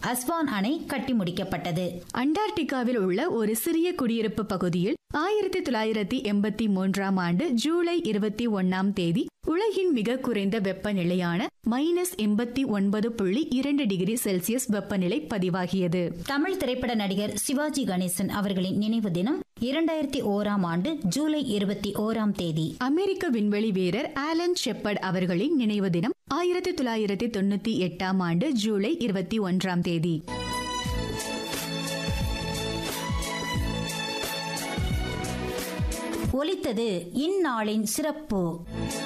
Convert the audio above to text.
Azlan அணை கட்டி முடிக்கப்பட்டது அண்டார்டிகாவில் உள்ள ஒரு சிறிய குடியிருப்பு பகுதியில் ஆயிரத்தி தொள்ளாயிரத்தி எண்பத்தி மூன்றாம் ஆண்டு ஜூலை இருபத்தி ஒன்னாம் தேதி உலகின் மிக குறைந்த வெப்பநிலையான மைனஸ் எண்பத்தி ஒன்பது புள்ளி இரண்டு டிகிரி செல்சியஸ் வெப்பநிலை பதிவாகியது தமிழ் திரைப்பட நடிகர் சிவாஜி கணேசன் அவர்களின் நினைவு தினம் இரண்டாயிரத்தி ஓராம் ஆண்டு ஜூலை இருபத்தி ஓராம் தேதி அமெரிக்க விண்வெளி வீரர் ஆலன் ஷெப்பர்ட் அவர்களின் நினைவு தினம் ஆயிரத்தி தொள்ளாயிரத்தி தொண்ணூத்தி எட்டாம் ஆண்டு ஜூலை இருபத்தி ஒன்றாம் தேதி ஒலித்தது இந்நாளின் சிறப்பு